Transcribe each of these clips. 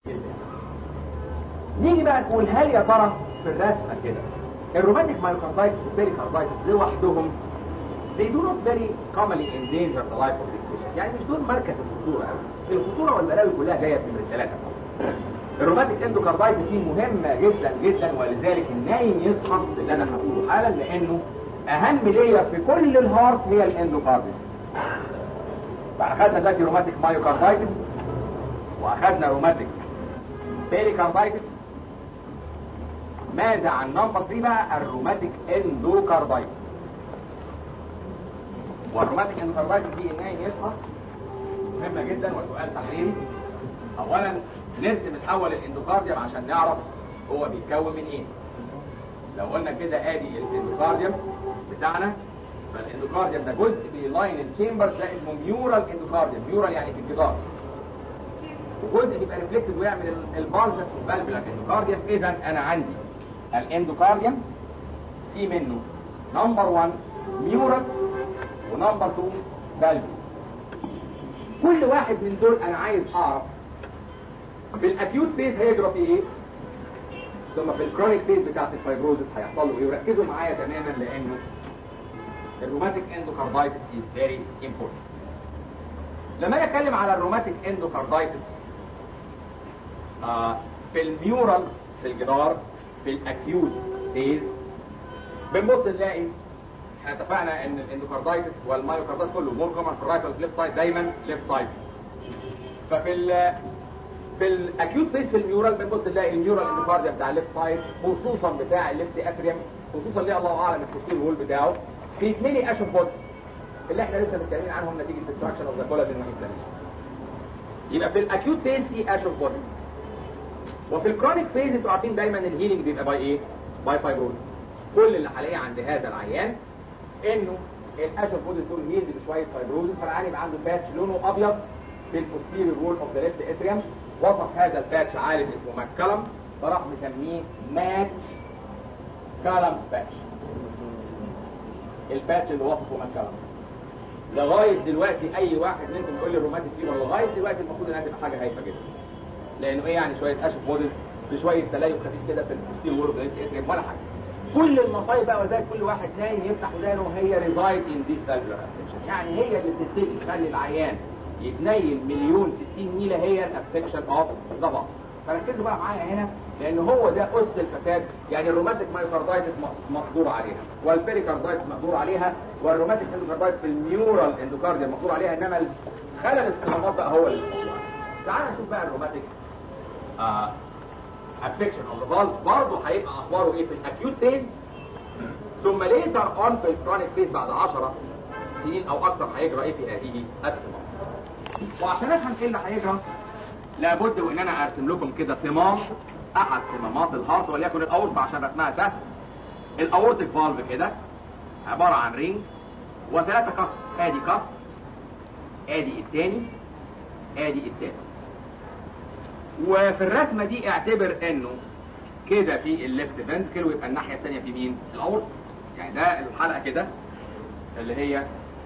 نيجي بقى نقول هل يا ترى في الرسمه كده الروماتيك مايوكاردايتس والبيريكاردايتس لوحدهم they do not very commonly endanger the life of this patient يعني مش دول مركز الخطوره قوي الخطوره والبلاوي كلها جايه من الثلاثه الروماتيك اندوكاردايتس دي مهمه جدا جدا ولذلك النايم يصحى اللي انا هقوله حالا لانه اهم لير في كل الهارت هي الاندوكارديوم فاخدنا دلوقتي روماتيك مايوكاردايتس واخدنا روماتيك بيريكاردايتس ماذا عن نمبر 3 بقى الروماتيك اندوكاردايتس والروماتيك اندوكاردايتس دي النايم يصحى مهمه جدا وسؤال تحليلي اولا نرسم الاول الاندوكارديوم عشان نعرف هو بيتكون من ايه لو قلنا كده ادي الاندوكارديوم بتاعنا فالاندوكارديوم ده جزء بيلاين التشامبر ده اسمه ميورال اندوكارديوم ميورال يعني في الجدار وجزء بيبقى ريفلكتد ويعمل البالزس والفالفولار اندوكارديوم اذا انا عندي الاندوكارديوم في منه نمبر 1 ميورال ونمبر 2 فالفولار كل واحد من دول انا عايز اعرف في الاكيوت فيز هيجرى فيه ايه ثم في الكرونيك فيز بتاعت الفايبروزس هيحصل له ايه وركزوا معايا تماما لانه الروماتيك اندوكاردايتس is very important لما اجي اتكلم على الروماتيك اندوكاردايتس آه في الميورال في الجدار في الاكيوت فيز بنبص نلاقي احنا اتفقنا ان الاندوكاردايتس والمايوكاردايتس كله مور كومن في الرايت والليفت سايد دايما ليفت سايد ففي ال في الاكيوت فيس في الميورال بنبص نلاقي الميورال اندوكارديا بتاع الليفت سايد خصوصا بتاع الليفت اتريوم خصوصا ليه الله اعلم الكوستيل وول بتاعه في اثنين اشوف بود اللي احنا لسه متكلمين عنهم نتيجه ديستراكشن اوف ذا كولاجين والانفلاميشن يبقى في الاكيوت فيز في اشوف بود وفي الكرونيك فيز انتوا عارفين دايما الهيلينج بيبقى باي ايه؟ باي فايبروز كل اللي هلاقيه عند هذا العيان انه الاشوف بود دول هيلد بشويه فايبروز فالعيان يبقى عنده باتش لونه ابيض في البوستيريور وول اوف ذا ليفت اتريوم وصف هذا الباتش عالم اسمه ماككلم فراح مسميه ماتش كالم باتش الباتش اللي وصفه ماككلم لغايه دلوقتي اي واحد منكم يقول لي الروماتيك فيبر لغايه دلوقتي المفروض انها تبقى حاجه هايفه جدا لانه ايه يعني شويه اشف بودز بشويه تليف خفيف كده في البوستيريور وول اوف ذا ليفت اتريوم ولا حاجه كل المصايب بقى وذلك كل واحد نايم يفتح ودانه هي ريزايد ان ذيس فالفولار افكشن يعني هي اللي بتبتدي تخلي العيان يتنيل مليون ستين ميلة هي الافكشن اوف ذا بار فركزوا بقى معايا هنا لان هو ده اس الفساد يعني الروماتيك مايوكاردايتس مقدور عليها والبيريكاردايتس مقدور عليها والروماتيك اندوكاردايتس في الميورال اندوكارديا مقدور عليها انما خلل الصمامات بقى هو اللي مقدور عليها تعال نشوف بقى الروماتيك افكشن اوف ذا فالف برضه هيبقى اخباره ايه في الاكيوت فيز ثم ليتر اون في الكرونيك فيز بعد 10 سنين او اكثر هيجرى ايه في هذه الصمامات وعشان افهم ايه اللي هيجرى لابد وان انا ارسم لكم كده صمام احد صمامات الهارت وليكن الاورطه عشان رسمها سهل الاورتيك فالف كده عباره عن رينج وثلاثه كف ادي كف ادي الثاني ادي الثالث وفي الرسمه دي اعتبر انه كده في الليفت فنتكل ويبقى الناحيه الثانيه في مين؟ الاورطه يعني ده الحلقه كده اللي هي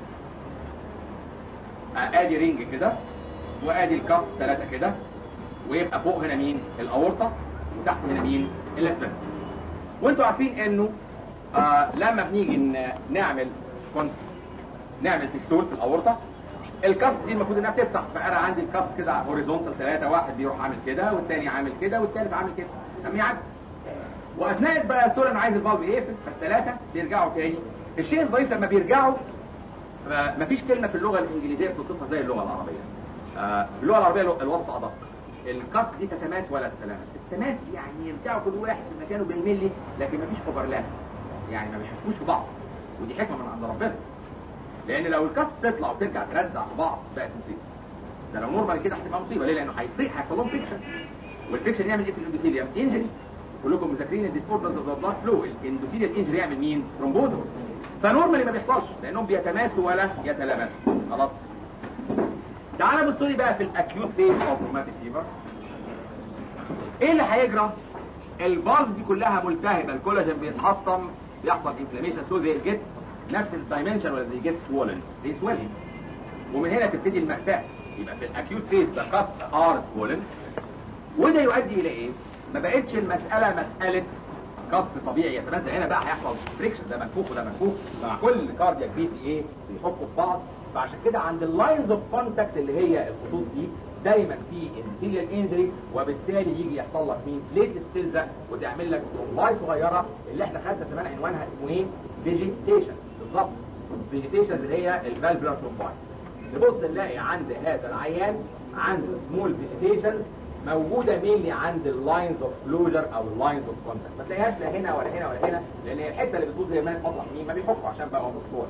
ادي رينج كده وادي الكف ثلاثة كده ويبقى فوق هنا مين الاورطة وتحت هنا مين اللفت وانتوا عارفين انه آه لما بنيجي نعمل كنت نعمل تكتور في الاورطة الكف دي المفروض انها تفتح فانا عندي الكف كده هوريزونتال ثلاثة واحد بيروح عامل كده والثاني عامل كده والثالث عامل كده لما يعدي واثناء بقى الدكتور انا عايز الفالف يقفل فالثلاثة بيرجعوا تاني الشيء الظريف لما بيرجعوا مفيش كلمة في اللغة الإنجليزية بتوصفها زي اللغة العربية. آه اللغة العربية الوسط أدق. الكف دي تتماس ولا تتلامس. التماس يعني يرجعوا كل واحد في مكانه بالملي لكن مفيش اوفرلاب. يعني ما بيحكوش في بعض. ودي حكمة من عند ربنا. لأن لو الكف تطلع وترجع ترزع في بعض بقت مصيبة. ده لو نورمال كده هتبقى مصيبة ليه؟ لأنه هيصيح هيحصل لهم فيكشن. والفيكشن يعمل إيه في الاندوثيليوم؟ انجري. كلكم مذاكرين الديسبوردرز اوف ذا بلاد فلو الاندوثيليوم انجري يعمل مين؟ ترومبوزوم. فنورمالي ما بيحصلش لانهم بيتماسوا ولا يتلامسوا خلاص تعال بصوا لي بقى في الاكيوت فيز اوف روماتيك فيبر ايه اللي هيجرى الفالف دي كلها ملتهبه الكولاجين بيتحطم بيحصل انفلاميشن سو زي الجت نفس الدايمنشن ولا زي جت سوولن زي سويلنج ومن هنا تبتدي المأساة يبقى في الاكيوت فيز ذا كاست ار سوولن وده يؤدي الى ايه ما بقتش المساله مساله كف طبيعي يتنزل هنا بقى هيحصل فريكشن ده منفوخ وده منفوخ مع كل كاردياك بيت ايه بيحطوا في بعض فعشان كده عند اللاينز اوف كونتاكت اللي هي الخطوط دي دايما في انتيريال انجري وبالتالي يجي يحصل لك مين ليت تلزق وتعمل لك ترومباي صغيره اللي احنا خدنا زمان عنوانها اسمه ايه فيجيتيشن بالظبط فيجيتيشن اللي هي الفالفولار ترومباي نبص نلاقي عند هذا العيان عند سمول فيجيتيشن موجودة مينلي عند اللاينز اوف كلوجر او اللاينز اوف كونتاكت ما تلاقيهاش لا هنا ولا هنا ولا هنا لان هي الحته اللي بتبوظ زي ما مطرح مين ما بيحكوا عشان بقى هو مفتوح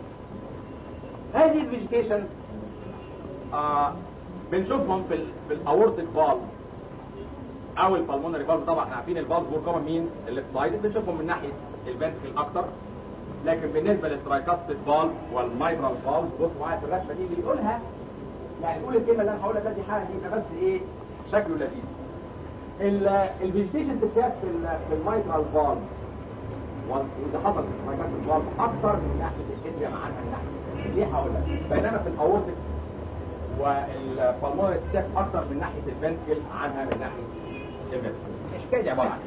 هذه الفيجيتيشن آه بنشوفهم في ال في الاورتيك فالف او البلمونري فالف طبعا احنا عارفين الفالف مور كومن مين اللي سلايد بنشوفهم من ناحيه الفنتكل اكتر لكن بالنسبه للترايكاستيك فالف والمايترال فالف بص معايا في الرسمه دي اللي يقولها يعني يقول الكلمه اللي انا هقولها دي حاجه يبقى بس ايه شكله لذيذ الفيجيتيشن تتشاف في ال في المايترال فالف واذا حصل في المايترال فالف اكتر من ناحيه الاتريا عنها من ناحيه ليه هقول لك بينما في الاورتيك والبلمونري تتشاف اكتر من ناحيه الفنتكل عنها من ناحيه الفنتكل الحكايه دي عباره عن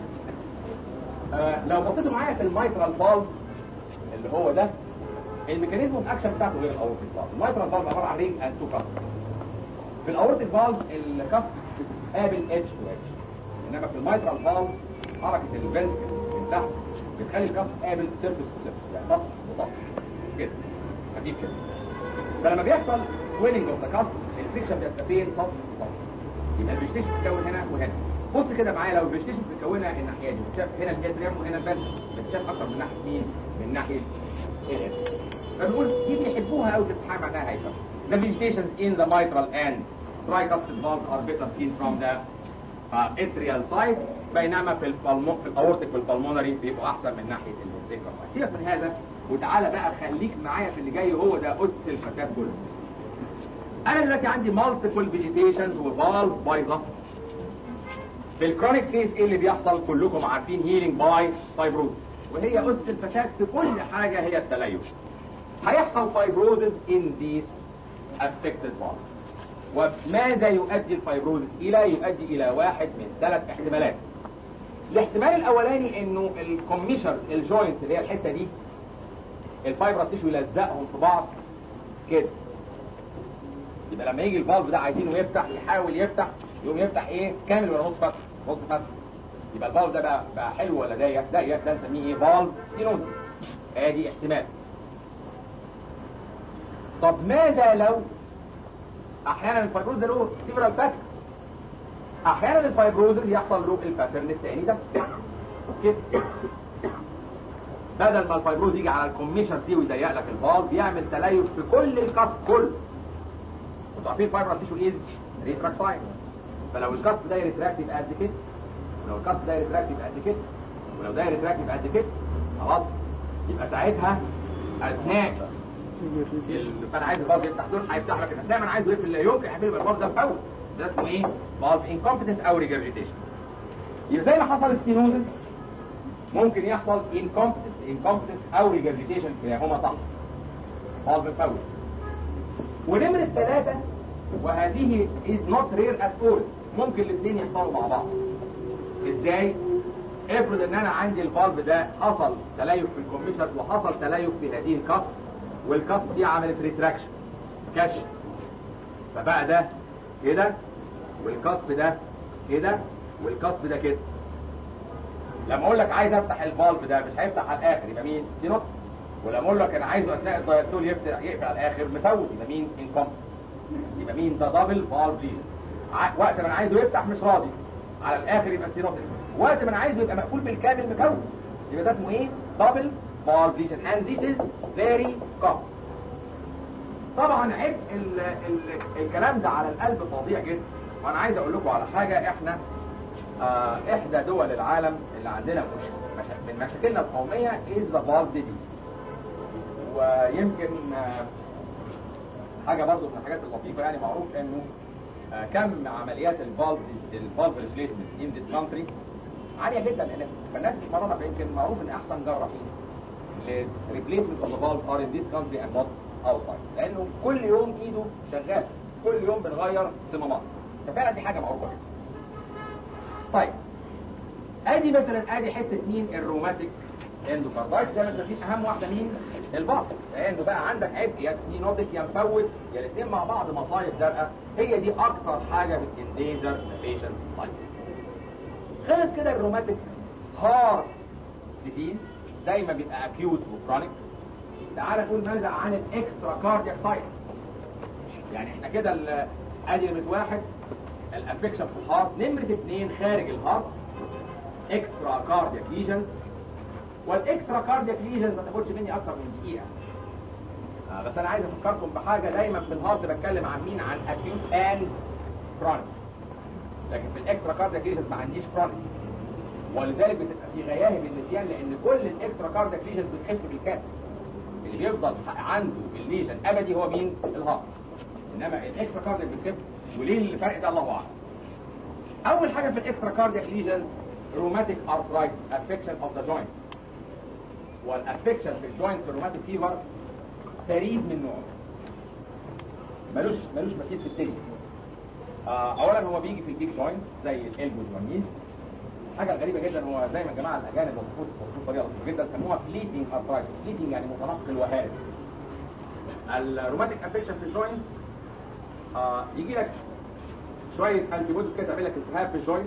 آه لو بصيتوا معايا في المايترال فالف اللي هو ده الميكانيزم اوف اكشن بتاعته غير الاورتيك فالف المايترال فالف عباره عن رينج اند تو كاف في الاورتيك فالف الكف بتقابل اتش تو اتش انما في المايترال فالف حركه الفنتكل من تحت بتخلي الكف قابل سيرفس تو سيرفس يعني سطح وسطح كده خفيف كده فلما بيحصل سويلنج اوف ذا كاست الفريكشن بيبقى فين سطح وسطح يبقى الفيجيتيشن بتتكون هنا وهنا بص كده معايا لو الفيجيتيشن بتتكونها الناحيه دي بتشاف هنا الاتريوم وهنا الفنتكل بتشاف اكتر من ناحيه مين من ناحيه الاتريوم فبيقول دي بيحبوها قوي تتحامل معناها هيفا The vegetations in the mitral and tricuspid valves are better seen from the uh, atrial side بينما في البلمو في الاورتيك والبلمونري بيبقوا احسن من ناحيه الفنتريكولار سيبك من هذا وتعالى بقى خليك معايا في اللي جاي هو ده اس الفساد كله انا دلوقتي عندي مالتيبل فيجيتيشنز وفالف بايظه في الكرونيك فيز ايه اللي بيحصل كلكم عارفين هيلينج باي فايبروز وهي اس الفساد في كل حاجه هي التليف هيحصل فايبروزز ان ذيس affected valve وماذا يؤدي الفايبروزس الى يؤدي الى واحد من ثلاث احتمالات الاحتمال الاولاني انه الكوميشر الجوينت اللي هي الحته دي الفايبرس تيشو يلزقهم في بعض كده يبقى لما يجي الفالف ده عايزينه يفتح يحاول يفتح يقوم يفتح ايه كامل ولا نص فتح نص فتح يبقى الفالف ده بقى, بقى حلو ولا ضيق ضيق ده نسميه ايه فالف ستينوزس ادي احتمال طب ماذا لو احيانا الفايبروز ده له سيفرال باترن احيانا الفايبروز يحصل له الباترن الثاني ده كده بدل ما الفايبروز يجي على الكوميشن دي ويضيق لك الفالف بيعمل تليف في كل الكاست كله انتوا عارفين الفايبرس تيشو از ريتراكتايل فلو الكاست ده ريتراكتيف قد كده ولو الكاست ده ريتراكتيف قد كده ولو ده ريتراكتيف قد كده خلاص يبقى ساعتها اثناء فانا عايز الفالف يفتح دول هيفتح لك اثناء ما انا عايزه يقفل لا يمكن يعمل الفالف ده مفوت ده اسمه ايه؟ فالف انكومبتنس او ريجرجيتيشن يبقى زي ما حصل ستينوزس ممكن يحصل انكومبتنس انكومبتنس او ريجرجيتيشن هما صح فالف مفوت ونمرة ثلاثة وهذه is not rare at all ممكن الاثنين يحصلوا مع بعض ازاي؟ افرض ان انا عندي الفالف ده حصل تليف في الكوميشن وحصل تليف في هذه الكاست والكاست دي عملت ريتراكشن كشف فبقى ده كده والكاست ده كده والكاست ده كده لما اقول لك عايز افتح الفالف ده مش هيفتح على الاخر يبقى مين دي نقطه ولما اقول لك انا عايزه اثناء الدايستول يفتح يقفل على الاخر مفوت يبقى مين انكم يبقى مين ده دبل فالف دي وقت ما انا عايزه يفتح مش راضي على الاخر يبقى ستينوتيك وقت ما انا عايزه يبقى مقفول بالكامل مفوت يبقى ده اسمه ايه دبل valvulation and this is very common طبعا عبء ال ال الكلام ده على القلب فظيع جدا وانا عايز اقول لكم على حاجة احنا آه احدى دول العالم اللي عندنا مش مشا من مشاكلنا القومية is the valve disease ويمكن آه حاجة برضو من الحاجات اللطيفة يعني معروف انه آه كم عمليات الفالف الفالف ريبليسمنت in this country عالية جدا لان فالناس بتتمرن يمكن معروف ان احسن جراحين للريبليسمنت اوف ذا فالف ار ان ذيس كانتري اند نوت اوتسايد لانه كل يوم ايده شغال كل يوم بنغير صمامات ففعلا دي حاجه معروفه جدا طيب ادي مثلا ادي حته مين الروماتيك اندوكاردايت زي ما انت شايفين اهم واحده مين البطن لانه بقى عندك عبء يا سنينوتك يا مفوت يا الاثنين مع بعض مصايب زرقاء هي دي اكثر حاجه بتنديجر ذا بيشنتس لايف خلص كده الروماتيك هارت ديزيز دايما بيبقى اكيوت وكرونيك تعال نقول ماذا عن الاكسترا كاردياك سايتس يعني احنا كده ال- ادي نمره واحد الافكشن في الهارت نمره اثنين خارج الهارت اكسترا كاردياك ليجنز والاكسترا كاردياك ليجنز ما تاخدش مني اكتر من دقيقه آه بس انا عايز افكركم بحاجه دايما في الهارت بتكلم عن مين عن اكيوت اند كرونيك لكن في الاكسترا كاردياك ليجنز ما عنديش كرونيك ولذلك بتبقى في غياهب النسيان لان كل الاكسترا كاردياك ليجنز بتخف بالكامل اللي بيفضل عنده الليجن ابدي هو مين الهارت انما الاكسترا كاردياك بتخف وليه الفرق ده الله اعلم اول حاجه في الاكسترا كاردياك ليجن روماتيك ارثرايتس افكشن اوف ذا جوينت والافكشن في الجوينت في الروماتيك فيفر فريد من نوعه ملوش ملوش مثيل في الدنيا آه اولا هو بيجي في البيك جوينت زي الالبوز والنيز حاجه غريبه جدا هو دايما يا جماعه الاجانب وصفوه وصفوه بطريقه لطيفه جدا سموها فليتنج ارثرايتس فليتنج يعني متنقل وهارب الروماتيك افكشن في الجوينت آه يجي لك شويه انتي بوديز كده تعمل لك التهاب في الجوينت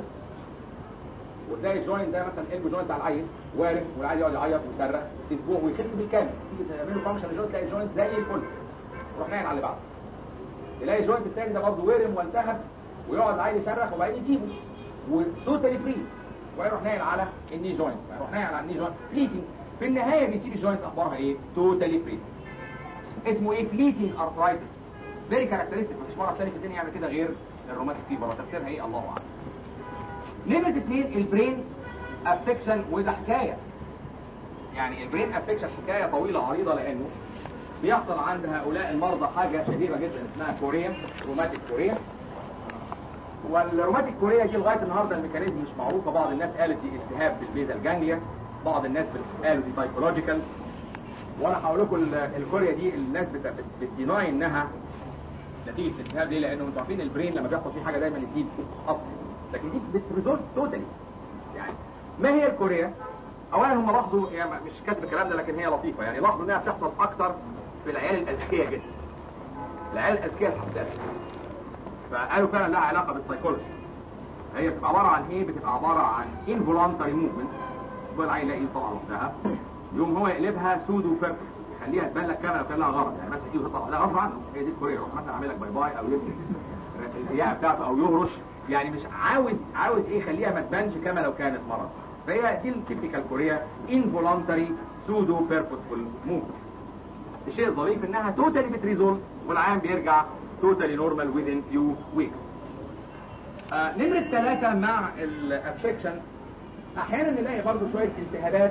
وتلاقي الجوينت ده مثلا الالبو جوينت بتاع العيل وارم والعيل يقعد يعيط ويصرخ اسبوع ويخف بالكامل تيجي تعمل له فانكشن الجوينت تلاقي الجوينت زي الفل روح نايم على اللي بعده تلاقي الجوينت الثاني ده برضه ورم والتهب ويقعد العيل يصرخ وبعدين يسيبه وتوتالي فري ويروح نايم على الني جوينت ويروح نايم على الني جوينت فليتنج في النهايه بيسيب الجوينت اخبارها ايه توتالي فري اسمه ايه فليتنج ارثرايتس فيري كاركترستيك مفيش مره ثانيه في الدنيا يعمل كده غير الروماتيك فيبر وتفسيرها ايه الله اعلم نمرة اثنين البرين افكشن وده حكاية يعني البرين افكشن حكاية طويلة عريضة لانه بيحصل عند هؤلاء المرضى حاجة شهيرة جدا اسمها كوريا روماتيك كوريا والروماتيك كوريا دي لغاية النهاردة الميكانيزم مش معروفة بعض الناس قالت دي التهاب بالبيزا جانجليا بعض الناس قالوا دي سايكولوجيكال وانا هقول لكم ال- الكوريا دي الناس بت- بت- بتديناي انها نتيجة الالتهاب ليه؟ لانه انتوا عارفين البرين لما بيحصل فيه حاجة دايما يسيب اصل لكن دي بتريزولف توتالي يعني ما هي الكوريا؟ اولا هم لاحظوا يعني مش كاتب الكلام ده لكن هي لطيفه يعني لاحظوا انها بتحصل اكتر في العيال الاذكياء جدا العيال الاذكياء الحساسه فقالوا فعلا لها علاقه بالسايكولوجي هي بتبقى عباره عن ايه؟ بتبقى عباره عن involuntary movement يبقى العيل يلاقي ايده طالعه لوحدها يقوم هو يقلبها سودو بيربس يخليها تبان لك كاميرا وكان لها غرض يعني مثلا ايده تطلع لا غصب عنه هي دي الكوريا يروح مثلا عامل لك باي باي او يبني الإياء بتاعته او يهرش يعني مش عاوز عاوز ايه يخليها ما تبانش كما لو كانت مرض فهي دي التيبيكال كوريا involuntary pseudo purposeful movement الشيء الظريف انها توتالي بتريزولف والعيان بيرجع توتالي نورمال within few weeks آه نمرة ثلاثة مع الافكشن احيانا نلاقي برضو شوية التهابات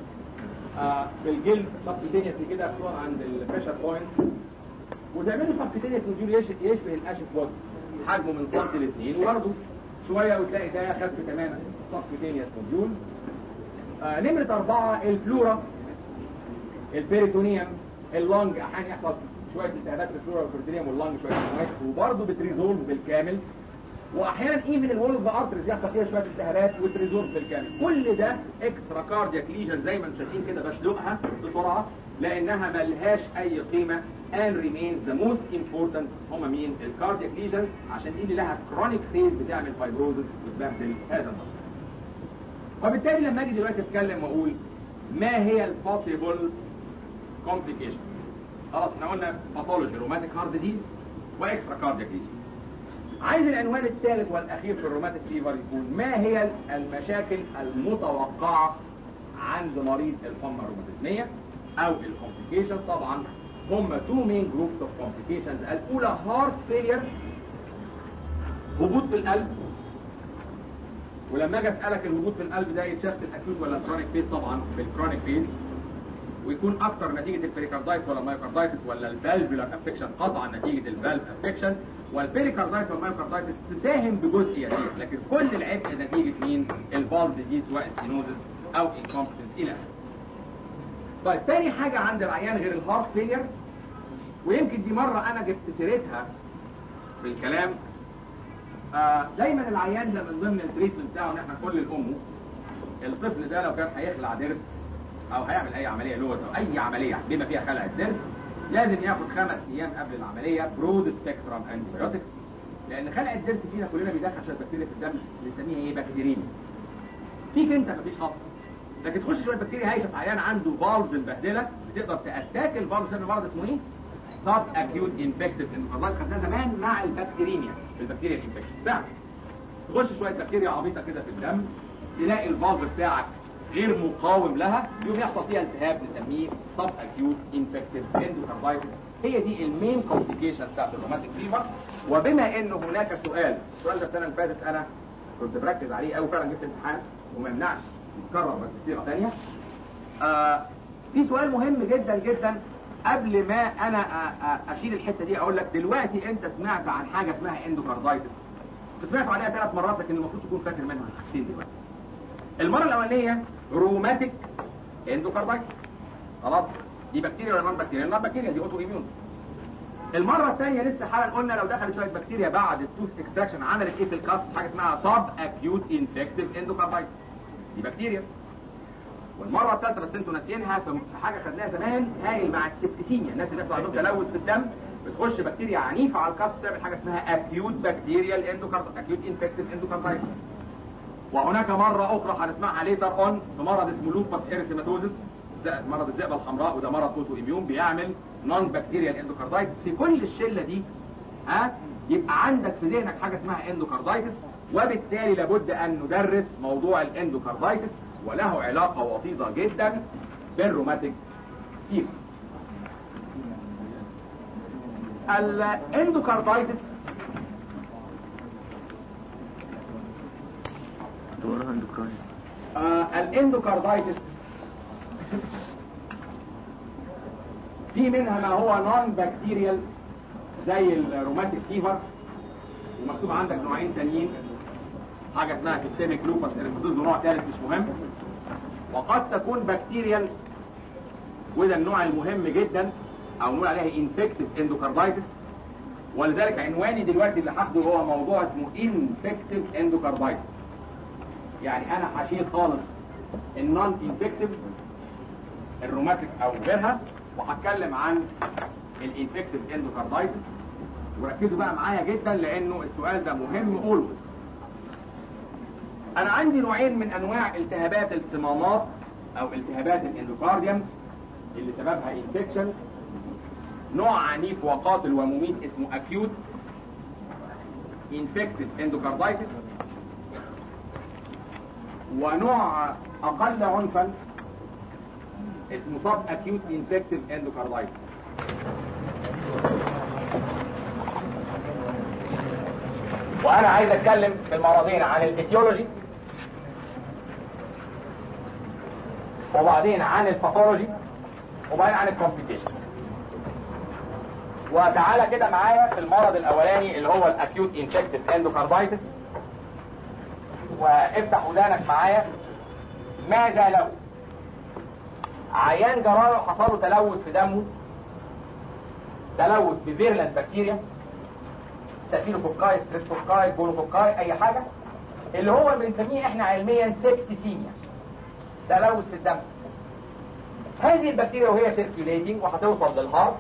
آه في الجلد سبكتينيسلي كده خصوصا عند البريشر بوينت وتعملوا سبكتينيس نوديول يش- يشبه الاشف بودي حجمه من سنتي لاثنين وبرضه شويه وتلاقي ده خف تماما سبكتينيس نوديول آه نمرة أربعة الفلورا البيريتونيوم اللنج أحيانا يحصل شوية التهابات في الفلورا والبيريتونيوم واللنج شوية التهابات وبرضه بتريزولف بالكامل واحيانا ايفن الول اوف ذا ارتريز يحصل فيها شويه التهابات وتريزولف بالكامل كل ده اكسترا كاردياك ليجن زي ما انتم شايفين كده بشلقها بسرعه لانها ملهاش اي قيمه and remains the most important هما مين الكاردياك ليجنز عشان دي اللي لها كرونيك فيز بتعمل فايبروزس وتبهدل هذا المرض وبالتالي لما اجي دلوقتي اتكلم واقول ما هي البوسيبل كومبليكيشن خلاص احنا قلنا باثولوجي روماتيك هارت ديزيز واكسترا كاردياك ليجن عايز العنوان الثالث والاخير في الروماتيك فيفر يكون ما هي المشاكل المتوقعه عند مريض الحمى الروماتيزميه او الكومبليكيشن طبعا هم تو مين جروبس اوف كومبليكيشنز الاولى هارت فيلير هبوط في القلب ولما اجي اسالك الهبوط في القلب ده يتشاف في الاكيوت ولا الكرونيك فيز طبعا في الكرونيك فيز ويكون اكتر نتيجه البريكاردايتس ولا المايوكاردايتس ولا الفالفولار افكشن قطعا نتيجه الفالف افكشن والبريكاردايتس والمايوكاردايتس تساهم بجزء يسير لكن كل العبء نتيجه مين الفالف ديزيز واستينوزس او انكومبتنس الى اخره طيب تاني حاجة عند العيان غير الهارت فيلير ويمكن دي مرة أنا جبت سيرتها في الكلام آه دايما العيان ده من ضمن التريتمنت بتاعه ان احنا نقول لامه الطفل ده لو كان هيخلع ضرس او هيعمل اي عمليه لوز او اي عمليه بما فيها خلع الضرس لازم ياخد خمس ايام قبل العمليه برود سبيكترم انتيبيوتكس لان خلع الضرس فينا كلنا بيدخل شويه بكتيريا في الدم بنسميها ايه بكتيريميا فيك انت مفيش خطر لكن تخش شويه بكتيريا هايشه في عيان عنده فالز مبهدله بتقدر تاتاك الفالز ده مرض اسمه ايه؟ سب اكيوت انفكتيف انفلونزا خدناه زمان مع البكتيريميا البكتيريا الانفكشن فعلا تخش شويه بكتيريا عبيطه كده في الدم تلاقي الفالف بتاعك غير مقاوم لها يوم يحصل فيها التهاب نسميه سب اكيوت انفكتيف اندوكاردايتس هي دي المين كومبليكيشن بتاعت الروماتيك فيفر وبما انه هناك سؤال السؤال ده السنه اللي فاتت انا كنت بركز عليه قوي فعلا جبت امتحان وما يمنعش يتكرر بس بصيغه ثانيه آه في سؤال مهم جدا جدا قبل ما انا اشيل الحته دي اقول لك دلوقتي انت سمعت عن حاجه اسمها اندوكاردايتس سمعت عليها ثلاث مرات لكن المفروض تكون فاكر منها حاجتين دلوقتي المره الاولانيه روماتيك اندوكاردايتس خلاص دي بكتيريا ولا نون بكتيريا نون بكتيريا دي اوتو ايميون المره الثانيه لسه حالا قلنا لو دخلت شويه بكتيريا بعد التوث اكستراكشن عملت ايه في الكاست حاجه اسمها سب اكيوت انفكتيف اندوكاردايتس دي بكتيريا والمره الثالثه بس انتوا ناسيينها في حاجه خدناها زمان هايل مع السبتسيميا الناس اللي عندهم تلوث في الدم بتخش بكتيريا عنيفه على الكاست تعمل حاجه اسمها اكيوت بكتيريال اندوكاردايتس اكيوت انفكتيف اندوكاردايتس وهناك مرة أخرى هنسمعها ليتر أون في مرض اسمه لوباس إريثيماتوزس مرض الذئبة الحمراء وده مرض اوتو إميون بيعمل نون بكتيريال اندوكاردايتس في كل الشلة دي ها يبقى عندك في ذهنك حاجة اسمها اندوكاردايتس وبالتالي لابد أن ندرس موضوع الاندوكاردايتس وله علاقة وطيدة جدا بالروماتيك فيفر الاندوكاردايتس آه الاندوكاردايتس في منها ما هو نون بكتيريال زي الروماتيك فيفر ومكتوب عندك نوعين تانيين حاجه اسمها سيستميك لوبس اريثماتوز نوع ثالث مش مهم وقد تكون بكتيريال وده النوع المهم جدا او نقول عليها انفكتيف اندوكاردايتس ولذلك عنواني دلوقتي اللي هاخده هو موضوع اسمه انفكتيف اندوكاردايتس يعني انا هشيل خالص النون انفكتيف الروماتيك او غيرها وهتكلم عن الانفكتيف اندوكاردايتس وركزوا بقى معايا جدا لانه السؤال ده مهم اولويز انا عندي نوعين من انواع التهابات الصمامات او التهابات الاندوكارديوم اللي سببها انفكشن نوع عنيف وقاتل ومميت اسمه اكيوت انفكتيف اندوكاردايتس ونوع اقل عنفا اسمه سب اكيوت انفكتيف اندوكاردايتس وانا عايز اتكلم في المرضين عن الايتيولوجي وبعدين عن الباثولوجي وبعدين عن الكومبليكيشن وتعالى كده معايا في المرض الاولاني اللي هو الاكيوت انفكتيف اندوكاردايتس وافتح ودانك معايا ماذا لو عيان جراله حصل له تلوث في دمه تلوث بفيرلنت بكتيريا ستافيلوكوكاي ستريبتوكاي بولوكوكاي اي حاجه اللي هو بنسميه احنا علميا سيبتيسيميا تلوث في الدم هذه البكتيريا وهي سيركيوليتنج وهتوصل للهارت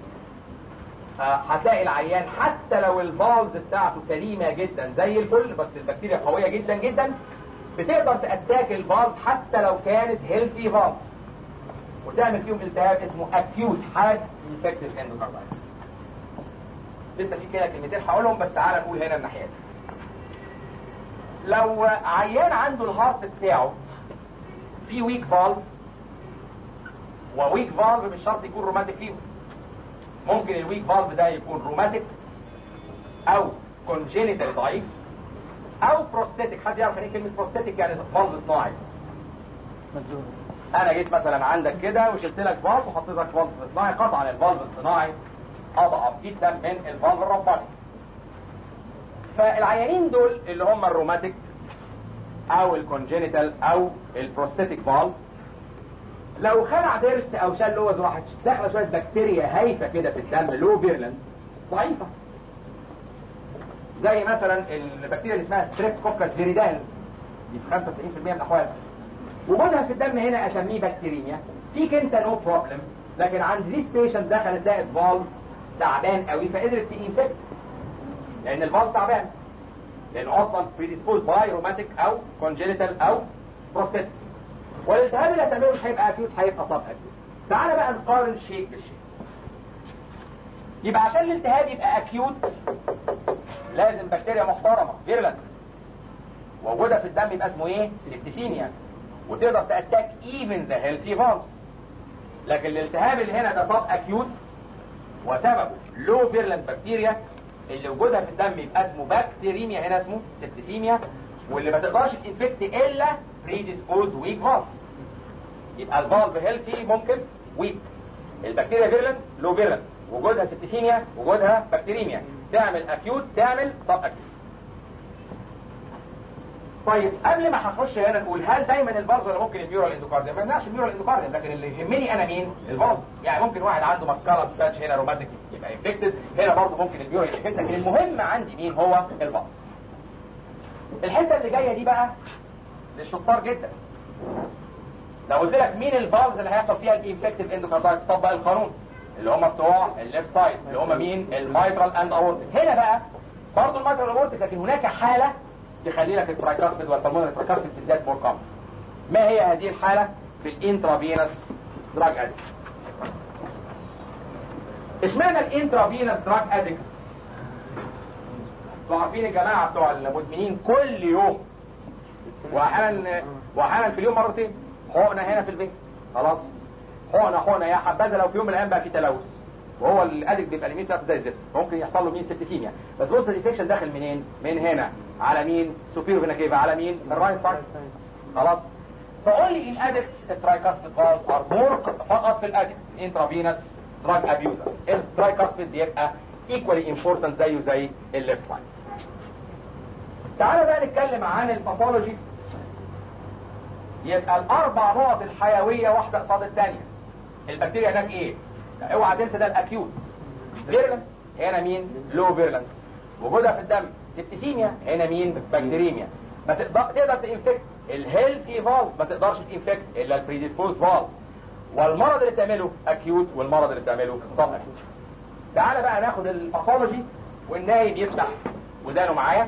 هتلاقي العيان حتى لو الفالز بتاعته سليمه جدا زي الفل بس البكتيريا قويه جدا جدا بتقدر تاتاك الفالز حتى لو كانت هيلثي فالز وتعمل فيهم التهاب اسمه اكيوت حاد انفكتيف اندوكاردايتس لسه في كده كلمتين هقولهم بس تعالى نقول هنا الناحيه دي لو عيان عنده الهارت بتاعه في ويك فالف وويك فالف مش شرط يكون روماتيك فيفر ممكن الويك فالف ده يكون روماتيك او كونجينيتال ضعيف او بروستاتيك حد يعرف يعني ايه كلمه بروستاتيك يعني فالف صناعي انا جيت مثلا عندك كده وشلت لك فالف وحطيت لك فالف صناعي قطعا الفالف الصناعي اضعف جدا من الفالف الرباني فالعيانين دول اللي هم الروماتيك او الكونجينيتال او البروستاتيك فالف لو خلع ضرس او شال لوز راحت داخله شويه بكتيريا هايفه كده في الدم لو فيرلنت ضعيفه زي مثلا البكتيريا اللي اسمها ستريبتوكوكس فيريدانز دي في 95% من الاحوال وجودها في الدم هنا اسميه بكتيريميا فيك انت نو بروبلم لكن عند ذيس بيشنت دخلت لقت فالف تعبان قوي فقدرت تنفكت لان الفالف تعبان لانه اصلا بريديسبوز باي روماتيك او كونجينيتال او بروستيت والالتهاب اللي هتعمله مش هيبقى اكيوت هيبقى سب اكيوت تعالى بقى نقارن شيء بالشيء يبقى عشان الالتهاب يبقى اكيوت لازم بكتيريا محترمه فيرلنت وجودها في الدم يبقى اسمه ايه سيبتسيميا وتقدر تاتاك ايفن ذا هيلثي فالفز لكن الالتهاب اللي هنا ده صاب اكيوت وسببه لو فيرلنت بكتيريا اللي وجودها في الدم يبقى اسمه بكتيريميا هنا اسمه سيبتسيميا واللي ما تقدرش تنفكت الا بريديسبوزد ويك فالف يبقى الفالف هيلثي ممكن ويك البكتيريا فيرلنت لو فيرلنت وجودها سيبتسيميا وجودها بكتيريميا تعمل اكيوت تعمل صاب اكيوت طيب قبل ما هنخش هنا نقول هل دايما الفالف ولا ممكن الميورال اندوكارديوم ما يمنعش الميورال اندوكارديوم لكن اللي يهمني انا مين الفالف يعني ممكن واحد عنده مكرة ستاتش هنا روماتيك يبقى انفكتد هنا برضه ممكن الميورال انفكتد لكن المهم عندي مين هو الفالف الحته اللي جايه دي بقى للشطار جدا لو قلت لك مين الفالفز اللي هيحصل فيها الانفكتيف اندوكاردايتس طبق القانون اللي هم بتوع الليفت سايد اللي هم مين المايترال اند اورتيك هنا بقى برضه المايترال اورتيك لكن هناك حاله تخلي لك الترايكاسبيد والبلمونري ترايكاسبيد بالذات مور كومن ما هي هذه الحاله في الانترافينس دراج ادكتس اشمعنى الانترافينس دراج ادكتس انتوا عارفين الجماعه بتوع المدمنين كل يوم واحيانا واحيانا في اليوم مرتين حقنه هنا في البيت خلاص حقنه حقنه يا حبذا لو في يوم من الايام بقى في تلوث وهو الادك بيبقى اليمين بتاعته زي الزفت ممكن يحصل له مين سبتسيميا بس بص الانفكشن داخل منين من هنا على مين سوبيرو فينا كيفا على مين الرايت سايد خلاص فقول لي الادكتس الترايكاسبيد فالز ار مور فقط في الادكتس انترافينس دراج ابيوزر الترايكاسبيد بيبقى ايكوالي امبورتنت زيه زي الليفت سايد تعالى بقى نتكلم عن الباثولوجي يبقى الاربع نقط الحيويه واحده قصاد الثانيه البكتيريا هناك ايه اوعى تنسى ده الاكيوت فيرلنت هنا مين لو فيرلنت وجودها في الدم سبتسيميا هنا مين بكتيريميا ما تقدر تقدر تنفكت الهيلثي فالف ما تقدرش تنفكت الا البريديسبوز فالف والمرض اللي بتعمله اكيوت والمرض اللي بتعمله سب اكيوت تعالى بقى ناخد الباثولوجي والنايب يفتح ودانه معايا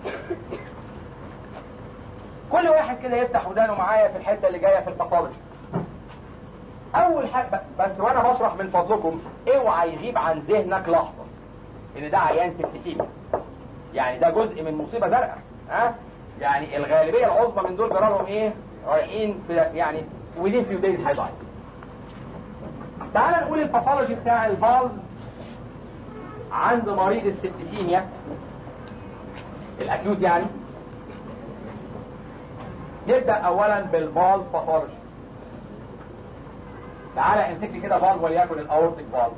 كل واحد كده يفتح ودانه معايا في الحته اللي جايه في الباثولوجي اول حاجه بس وانا بشرح من فضلكم اوعى يغيب عن ذهنك لحظه ان ده عيان سبتسيميا يعني ده جزء من مصيبه زرقاء ها يعني الغالبيه العظمى من دول جرالهم ايه رايحين في يعني within few days هيضعف تعال نقول الباثولوجي بتاع الفالز عند مريض السبتسيميا الاكيوت يعني نبدا اولا بالفالف باثولوجي تعالى امسك لي كده فالف وليكن الاورتيك فالف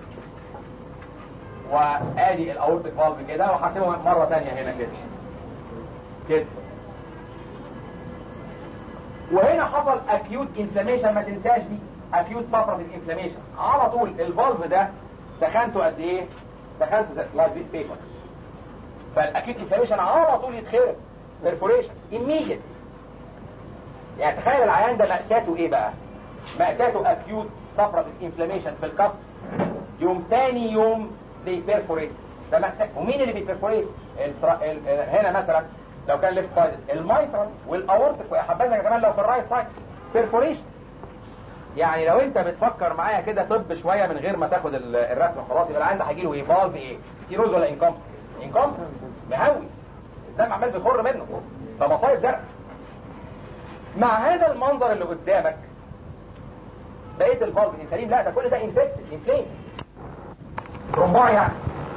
وادي الاورتيك فالف كده وهرسمه مره ثانيه هنا كده كده وهنا حصل اكيوت انفلاميشن ما تنساش دي اكيوت فتره الانفلاميشن على طول الفالف ده دخنته قد ايه دخنته لايك ذيس بيبر فالاكيوت انفلاميشن على طول يتخرب بيرفوريشن immediate يعني تخيل العيان ده مأساته ايه بقى مأساته اكيوت صفرة الانفلاميشن في الكاسبس يوم تاني يوم بيبرفوريت ده مأساة ومين اللي بيبرفوريت الترا... ال... هنا مثلا لو كان ليفت سايد المايترال والاورتيك ويا حبذا كمان لو في الرايت سايد بيرفوريشن يعني لو انت بتفكر معايا كده طب شويه من غير ما تاخد الرسمه خلاص يبقى العيان ده هيجي له ايه فالف ايه ستيروز ولا انكمبتنس انكمبتنس مهوي الدم عمال بيخر منه فمصايب زرق مع هذا المنظر اللي قدامك بقيت الفالف دي سليم لا ده كل ده انفكتد انفليم ترومبار يعني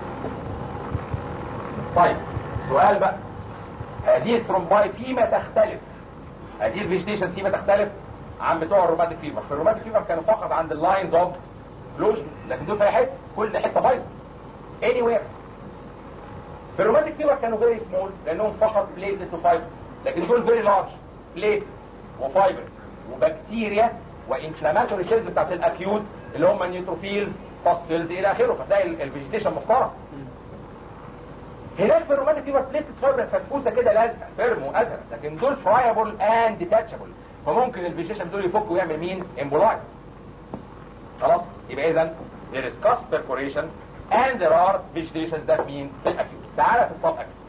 طيب سؤال بقى هذه الثرومباي فيما تختلف هذه الفيجيتيشن فيما تختلف عن بتوع الروماتيك فيفر في الروماتيك فيفر كانوا فقط عند اللاينز اوف لوجن لكن دول في اي حته كل حته بايظه اني وير في الروماتيك فيفر كانوا فيري سمول لانهم فقط بليتد تو فايبر لكن دول فيري لارج بليتس وفايبر وبكتيريا وانفلاماتوري سيلز بتاعت الاكيوت اللي هم النيوتروفيلز فاس سيلز الى اخره فتلاقي الفيجيتيشن محترم هناك في الروماتيك فيبر بليتد فايبر فسفوسه كده لازقه فيرم وادهر لكن دول فرايبل اند ديتاتشبل فممكن الفيجيشن دول يفك ويعمل مين امبولاي خلاص يبقى اذا there is cusp perforation and there are vegetations that mean في الاكيوت تعالى في السب اكيوت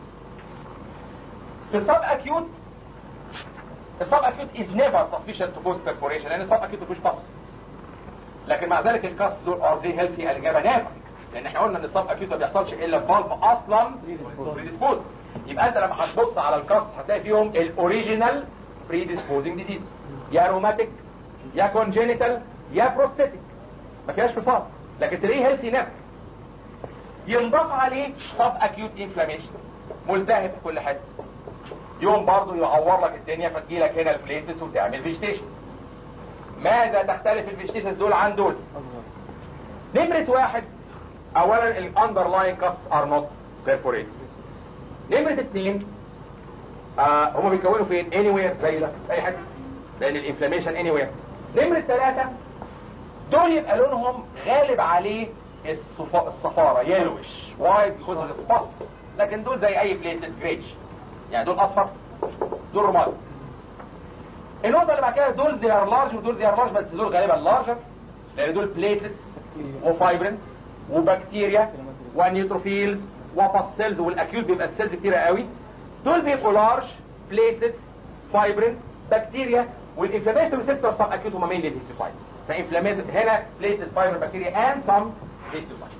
في السب اكيوت السب اكيوت is never sufficient to cause perforation لان السب اكيوت مفيش بص لكن مع ذلك الكاست دول ار زي هيلثي الاجابه نافع لان احنا قلنا ان السب اكيوت ما بيحصلش الا في فالف اصلا بريديسبوز يبقى انت لما هتبص على الكاست هتلاقي فيهم الاوريجينال بريديسبوزنج ديزيز يا روماتيك يا كونجينيتال يا بروستاتيك ما فيهاش فصال لكن تلاقيه هيلثي نافع ينضاف عليه سب اكيوت انفلاميشن ملتهب في كل حته يوم برضه يعور لك الدنيا فتجي لك هنا البليتس وتعمل فيجيتيشنز ماذا تختلف الفيجيتيشنز دول عن دول نمرة واحد اولا الاندرلاين كاستس ار نوت بيرفوريت نمرة اثنين آه هما بيكونوا فين anywhere زي ده اي حته لان الانفلاميشن anywhere نمرة ثلاثة دول يبقى لونهم غالب عليه الصفا- الصفارة يلوش وايت بيكوز الفص لكن دول زي اي بليتلت جريج يعني دول اصفر دول رمادي النقطة اللي بعد كده دول دي ار لارج ودول دي ار لارج بس دول غالبا لارجر لان دول بليتلتس وفايبرين وبكتيريا ونيوتروفيلز وباسيلز والاكيوت بيبقى السيلز كتيرة قوي دول بيبقوا لارج بليتلتس فايبرين بكتيريا والانفلاميشن سيستم سب اكيوت هم مين الهيستوسايتس فانفلاميشن هنا بليتلتس فايبرين بكتيريا اند سم هيستوسايتس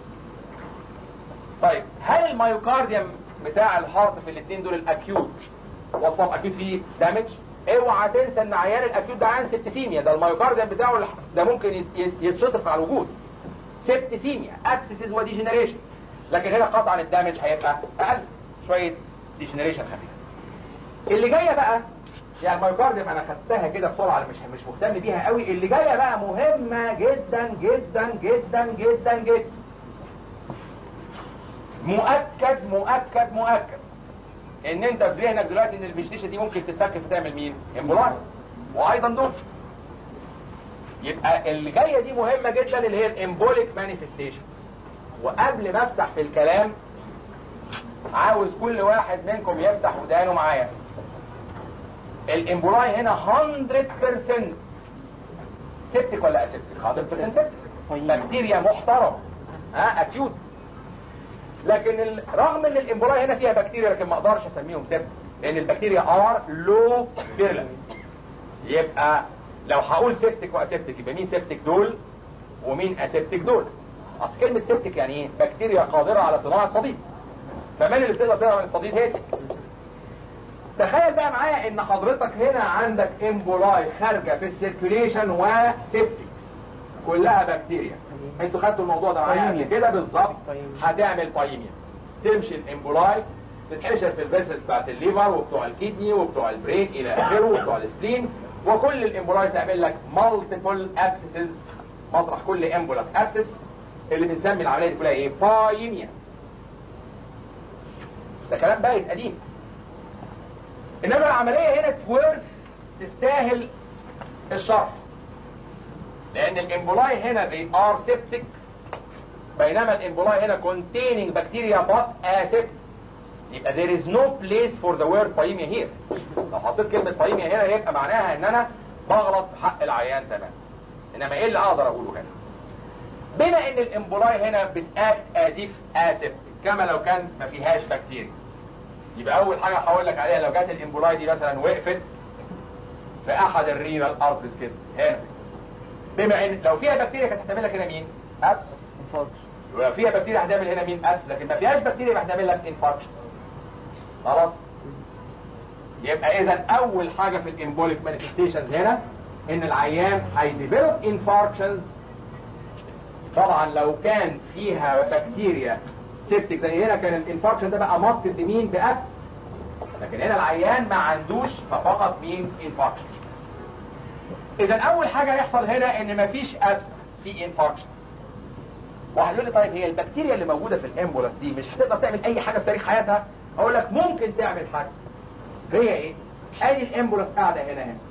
طيب هل الميوكارديوم بتاع الهارت في الاثنين دول الاكيوت والسب اكيوت فيه دامج اوعى تنسى ان عيان الاكيوت ده عيان سبتسيميا ده الميوكارديوم بتاعه الح- ده ممكن يت- يت- يتشطف على الوجود سبتسيميا ابسيسز وديجنريشن لكن هنا قطعا الدامج هيبقى اقل شويه ديجنريشن خفيف اللي جايه بقى يعني الميوكارديوم انا خدتها كده بسرعه مش مش مهتم بيها قوي اللي جايه بقى مهمه جدا جدا جدا جدا جدا مؤكد مؤكد مؤكد ان انت في ذهنك دلوقتي ان الفيجيتيشن دي ممكن تتفك فتعمل مين؟ امبولاي وايضا دول يبقى اللي جايه دي مهمه جدا اللي هي الامبوليك مانيفستيشنز وقبل ما افتح في الكلام عاوز كل واحد منكم يفتح ودانه معايا الامبولاي هنا 100% سيبتك ولا اسيبتك 100% سيبتك بكتيريا محترمه ها اكيوت لكن ال- رغم ان الامبولاي هنا فيها بكتيريا لكن ما اقدرش اسميهم سيبتك لان البكتيريا ار لو فيرلنت يبقى لو هقول سيبتك واسيبتك يبقى مين سيبتك دول ومين اسيبتك دول اصل كلمه سيبتك يعني ايه بكتيريا قادره على صناعه صديد فمن اللي بتقدر تعمل الصديد هي دي. تخيل بقى معايا ان حضرتك هنا عندك امبولاي خارجه في السيركيوليشن وسيبتك كلها بكتيريا انتوا خدتوا الموضوع ده معايا قبل كده بالظبط هتعمل بايميا تمشي الامبولاي تتحشر في الفيسلز بتاعت الليفر وبتوع الكدني وبتوع البرين الى اخره وبتوع السبلين وكل الامبولاي تعمل لك مالتيبل ابسسز مطرح كل امبولاس ابسس اللي بنسمي العمليه دي كلها ايه بايميا ده كلام بايت قديم انما العمليه هنا تورث تستاهل الشرح لان الامبولاي هنا they are septic بينما الامبولاي هنا containing bacteria but aseptic يبقى there is no place for the word بايميا here لو حطيت كلمة بايميا هنا يبقى معناها ان انا بغلط في حق العيان تمام انما ايه اللي اقدر اقوله هنا بما ان الامبولاي هنا بتاكت ازيف اسيبتك كما لو كان ما فيهاش بكتيريا يبقى اول حاجة هقول لك عليها لو جت الامبولاي دي مثلا وقفت في احد الرينال ارترز كده هنا بما ان لو فيها بكتيريا كانت هتعمل لك هنا مين؟ ابسس ولو فيها بكتيريا هتعمل هنا مين؟ ابسس لكن ما فيهاش بكتيريا يبقى هتعمل لك انفاركشن خلاص يبقى اذا اول حاجه في الامبوليك مانيفستيشنز هنا ان العيان هيديفلوب انفاركشنز طبعا لو كان فيها بكتيريا سيبتك زي هنا كان الانفاركشن ده بقى ماسك بمين بابسس لكن هنا العيان ما عندوش فقط مين انفاركشن اذا اول حاجه يحصل هنا ان مفيش ابسس في انفاركشنز واحد يقول لي طيب هي البكتيريا اللي موجوده في الامبولاس دي مش هتقدر تعمل اي حاجه في تاريخ حياتها اقول لك ممكن تعمل حاجه هي ايه ادي الامبولاس قاعده هنا هنا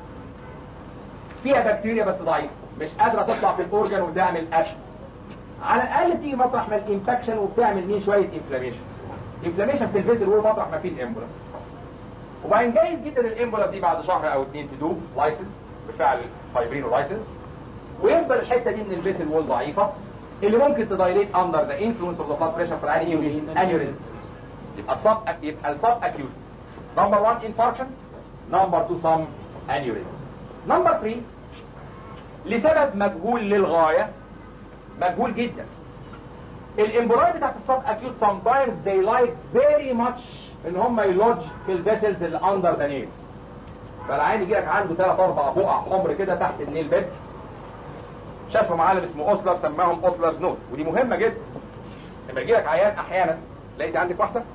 فيها بكتيريا بس ضعيفه مش قادره تطلع في الاورجن وتعمل ابسس على الاقل تيجي مطرح ما الانفكشن وبتعمل مين شويه انفلاميشن انفلاميشن في الفيزل وول مطرح ما فيه الامبولاس وبعدين جايز جدا الامبولاس دي بعد شهر او اتنين تدوب لايسنس بفعل فايبرينو لايسنس ويفضل الحته دي من الفيزل وول ضعيفه اللي ممكن تدايليت اندر ذا انفلونس اوف ذا بلاد بريشر في العين انيوريزم يبقى الصب يبقى الصب اكيوت نمبر 1 انفاركشن نمبر 2 سم انيوريزم نمبر 3 لسبب مجهول للغايه مجهول جدا الامبراي بتاعت الصب اكيوت sometimes they like very much ان هم يلوج في الفيسلز اللي اندر ذا نيل فالعين يجي لك عنده ثلاث اربع بقع حمر كده تحت النيل بيد شافوا معلم اسمه اوسلر سماهم اوسلرز نوت ودي مهمه جدا لما يجي لك عيان احيانا لقيت عندك واحده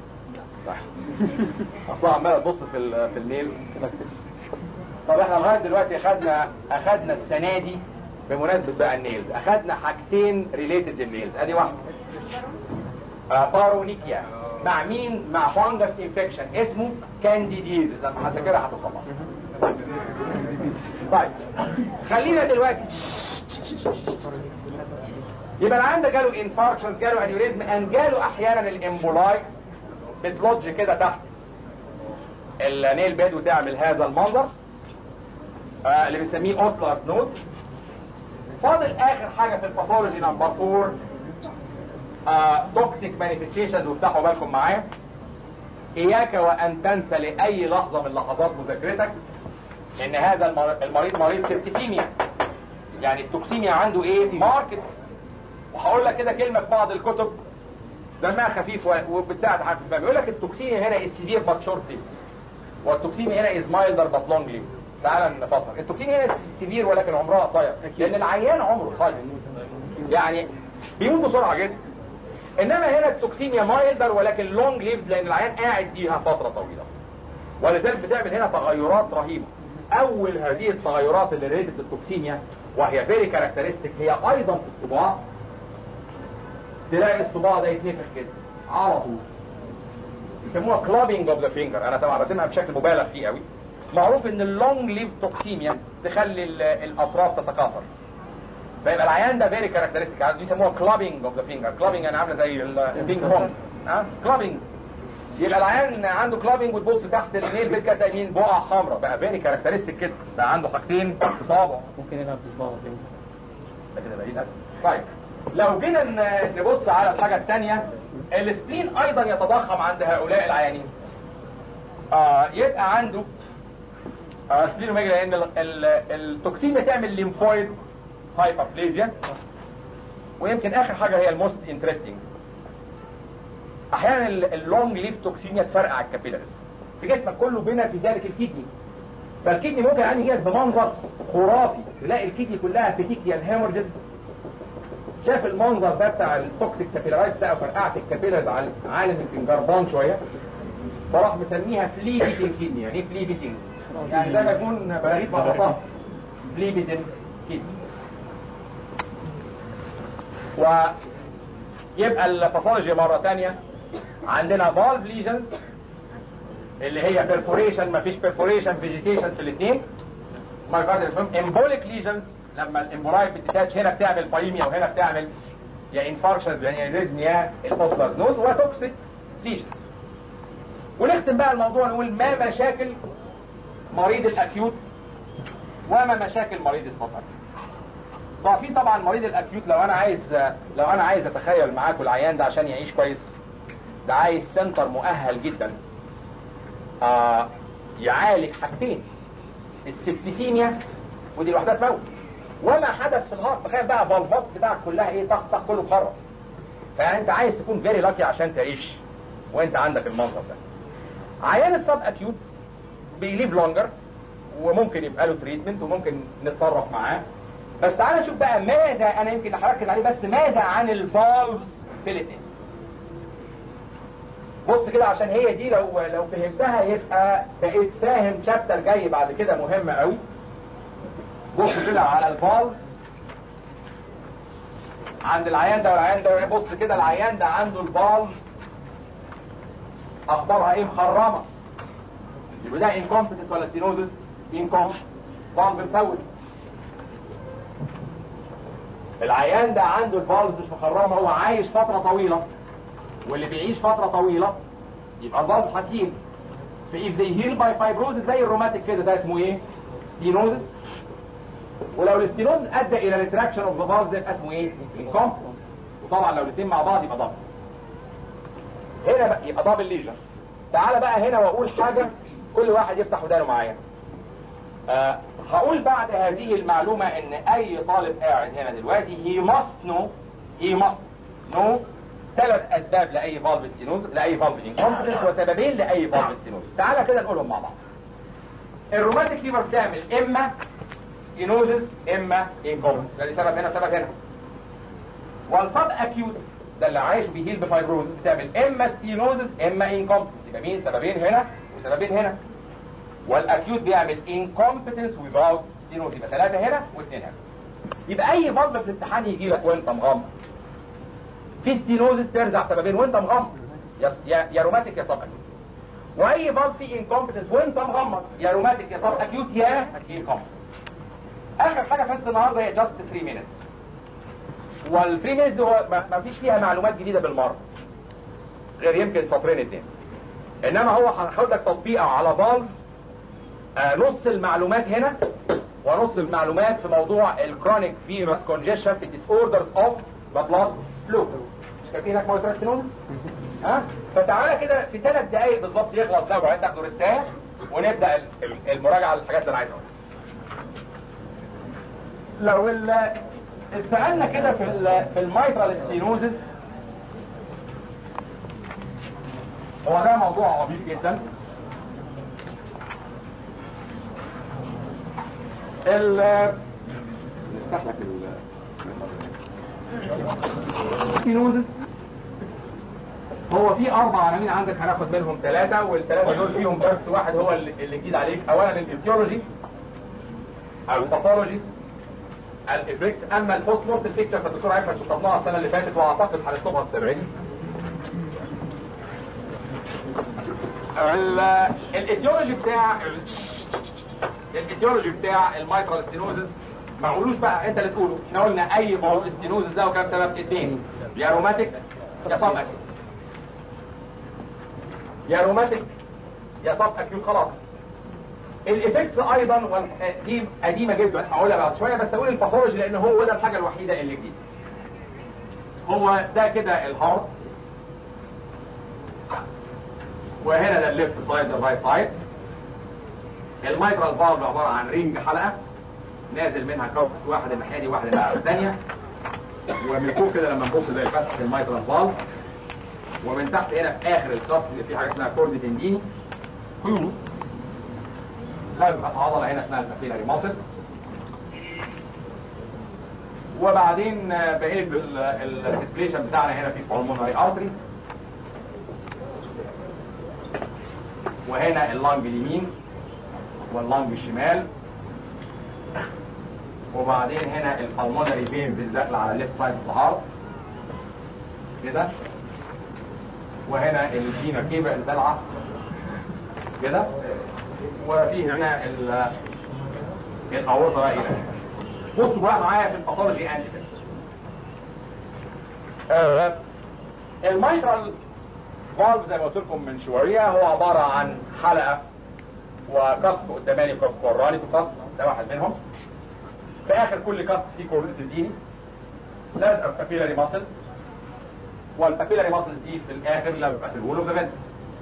اصلا عماله تبص في ال- في النيل طب احنا لغايه دلوقتي اخدنا اخدنا السنه دي بمناسبه بقى النيلز اخدنا حاجتين ريليتد للنيلز ادي واحده آه بارونيكيا مع مين مع فانجس انفكشن اسمه كانديديزيس لما هتذاكرها هتوصل لها. طيب خلينا دلوقتي يبقى العيان ده جاله انفاركشنز جاله انيوريزم ان جاله احيانا الامبولاي بتلوج كده تحت النيل بيد وتعمل هذا المنظر آه اللي بنسميه اوسلر نوت فاضل اخر حاجه في الباثولوجي نمبر 4 توكسيك مانيفستيشنز وافتحوا بالكم معايا اياك وان تنسى لاي لحظه من لحظات مذاكرتك ان هذا المر- المريض مريض سيبتسيميا يعني التوكسيميا عنده ايه ماركت وهقول لك كده كلمه في بعض الكتب دمها خفيف و- وبتساعد حد الفهم يقول لك التوكسيميا هنا السيفير بات شورت ليف والتوكسيميا هنا از مايلدر بات لونج ليف تعال نفسر التوكسيميا هنا سيفير ولكن عمرها قصير لان العيان عمره قصير يعني بيموت بسرعه جدا انما هنا التوكسيميا مايلدر ولكن لونج ليف لان العيان قاعد بيها فتره طويله ولذلك بتعمل هنا تغيرات رهيبه اول هذه التغيرات اللي ريتد التوكسيميا وهي فيري كاركترستيك هي ايضا في الصباع تلاقي الصباع ده يتنفخ كده على طول يسموها كلابينج اوف ذا فينجر انا طبعا راسمها بشكل مبالغ فيه قوي معروف ان اللونج ليف توكسيميا تخلي ال- الاطراف تتكاثر فيبقى العيان ده فيري كاركترستيك دي يسموها كلابينج اوف ذا فينجر كلابينج يعني عامله زي البينج بونج ها كلابينج يبقى العيان عنده كلابينج وتبص تحت النيل بيت كده مين بقع حمراء بقى فيري كاركترستيك كده بقى عنده حاجتين في صابعه ممكن يلعب بصباعه فين ده كده بعيد أوي. طيب لو جينا ن- نبص على الحاجة الثانية السبلين أيضا يتضخم عند هؤلاء العيانين آه يبقى عنده آه سبلينوميجري لأن ال- ال- التوكسين تعمل ليمفويد هايبربليزيا ويمكن آخر حاجة هي الموست انترستنج أحيانا ال- اللونج ليف توكسيميا تفرقع الكابيلاريز في جسمك كله بما في ذلك الكدني فالكدني ممكن يعني يجيلك بمنظر خرافي تلاقي الكدني كلها بتيكيال هيمورجز شاف المنظر ده بتاع التوكسيك كابيلارايز ده فرقعت الكابيلارز على عالم الفنجربان شويه فراح مسميها فلي بيتنج كدني يعني ايه فلي بيتنج؟ يعني زي ما يكون بلاريد بطاطا فلي بيتنج كدني ويبقى الباثولوجي مره ثانيه عندنا فالف ليجنز اللي هي بيرفوريشن مفيش بيرفوريشن فيجيتيشن في الاثنين امبوليك ليجنز لما الامبولاي بتتاتش هنا بتعمل بايميا وهنا بتعمل يا انفاركشنز يعني انيريزم يا الاوسلرز نوز وتوكسيك ليجنز ونختم بقى الموضوع نقول ما مشاكل مريض الاكيوت وما مشاكل مريض السطر ضعفين طبعا مريض الاكيوت لو انا عايز لو انا عايز اتخيل معاكم العيان ده عشان يعيش كويس ده عايز سنتر مؤهل جدا آه يعالج حاجتين السبتيسيميا ودي لوحدها تموت وما حدث في الهارت تخيل بقى فالفات بتاعك كلها ايه طخ طخ كله مخرب فيعني انت عايز تكون فيري لاكي عشان تعيش وانت عندك المنظر ده عيان السب اكيوت بيليف لونجر وممكن يبقى له تريتمنت وممكن نتصرف معاه بس تعال نشوف بقى ماذا انا يمكن هركز عليه بس ماذا عن الفالفز في الاثنين بص كده عشان هي دي لو لو فهمتها يبقى بقيت فاهم شابتر جاي بعد كده مهم قوي بص كده على الفالفز عند العيان ده والعيان ده بص كده العيان ده عنده الفالفز اخبارها ايه مخرمه يبقى ده انكومبتنس ولا ستينوزس انكومبتنس فالف مفوت العيان ده عنده الفالفز مش مخرمه هو عايش فتره طويله واللي بيعيش فتره طويله يبقى الفالف هتهيل فايف they heal by fibrosis زي الروماتيك كده ده اسمه ايه ستينوزس ولو الاستينوز ادى الى ريتراكشن اوف ذا فالف ده يبقى اسمه ايه انكومبتنس وطبعا لو الاثنين مع بعض يبقى دبل هنا بقى يبقى دبل ليجن تعالى بقى هنا واقول حاجه كل واحد يفتح ودانه معايا آه هقول بعد هذه المعلومة ان اي طالب قاعد هنا دلوقتي he must know he must know ثلاث اسباب لاي فالف ستينوز لاي فالف انكومبتنس وسببين لاي فالف ستينوز تعالى كده نقولهم مع بعض الروماتيك فيبر بتعمل اما ستينوزس اما انكومبتنس ده سبب هنا سبب هنا والصب اكيوت ده اللي عايش بيهيل بفايبروزس بتعمل اما ستينوزس اما انكومبتنس يبقى مين سببين هنا وسببين هنا والاكيوت بيعمل انكومبتنس without ستينوز يبقى ثلاثه هنا واثنين هنا يبقى اي فالف في الامتحان يجي لك وانت مغمض في ستينوزس ترزع سببين وانت مغمض يا يا, يا روماتيك يا سب اكيوت واي فالف فيه انكومبتنس وانت مغمض يا روماتيك يا سب اكيوت يا انكومبتنس اخر حاجه في حصه النهارده هي جاست 3 مينتس وال 3 مينتس دي هو ما فيش فيها معلومات جديده بالمره غير يمكن سطرين اتنين انما هو هاخد لك تطبيقه على فالف آه نص المعلومات هنا ونص المعلومات في موضوع الكرونيك فيروس كونجيشن في الديس اوردرز اوف ذا بلاد فلو مش كان في هناك مايتراستينوز ها فتعالى كده في ثلاث دقائق بالظبط يخلص ده وبعدين تاخدوا ريستايه ونبدا المراجعه للحاجات اللي انا عايز اقولها لو اتسالنا كده في ال في المايترال ستينوزس هو ده موضوع عميق جدا ال نفتح لك ستينوزس هو في اربع عناوين عندك هناخد منهم ثلاثه والثلاثه دول فيهم درس واحد هو اللي جديد عليك اولا الايتيولوجي او الباثولوجي الافكت اما البوست مورتم بيكتشر فالدكتور عارف شطبناها السنه اللي فاتت واعتقد هنشطبها السبعين الايتيولوجي بتاع الايتيولوجي بتاع المايترال ستينوزس ما قولوش بقى انت اللي تقوله احنا قلنا اي ما ستينوزس ده وكان سبب اثنين يا روماتيك يا صاب اكيوت يا روماتيك يا صاب اكيوت خلاص الايفكتس ايضا دي قديمه جدا هقولها بعد شويه بس اقول الباثولوجي لان هو ده الحاجه الوحيده اللي جديده هو ده كده الهارت وهنا ده الليفت سايد الرايت سايد المايترال فالف عباره عن رينج حلقه نازل منها كوكس واحد الناحيه دي واحد الناحيه الثانيه ومن فوق كده لما نبص زي فتحه المايترال فالف ومن تحت هنا في اخر الكاست في حاجه اسمها كورد تنديني خيوط لا بيبقى في عضله هنا اسمها البابيلاري ماسل وبعدين بقيه السيركيليشن بتاعنا هنا في pulmonary ارتري وهنا اللانج اليمين واللانج الشمال وبعدين هنا البلمونري فين بالذات على الليفت سايد اوف هارت كده وهنا الفينا كيبا البلعه كده وفي هنا الاورطه بقى هنا بصوا بقى معايا في الباثولوجي اند المايترال فالف زي ما قلت لكم من شويه هو عباره عن حلقه وقصف قداماني وقصف وراني وقصف ده واحد منهم في اخر كل قصف فيه كورنيت الديني لازقه في بابيلاري ماسلز والبابيلاري ماسلز دي في الاخر لما بيبقى في الول اوف ذا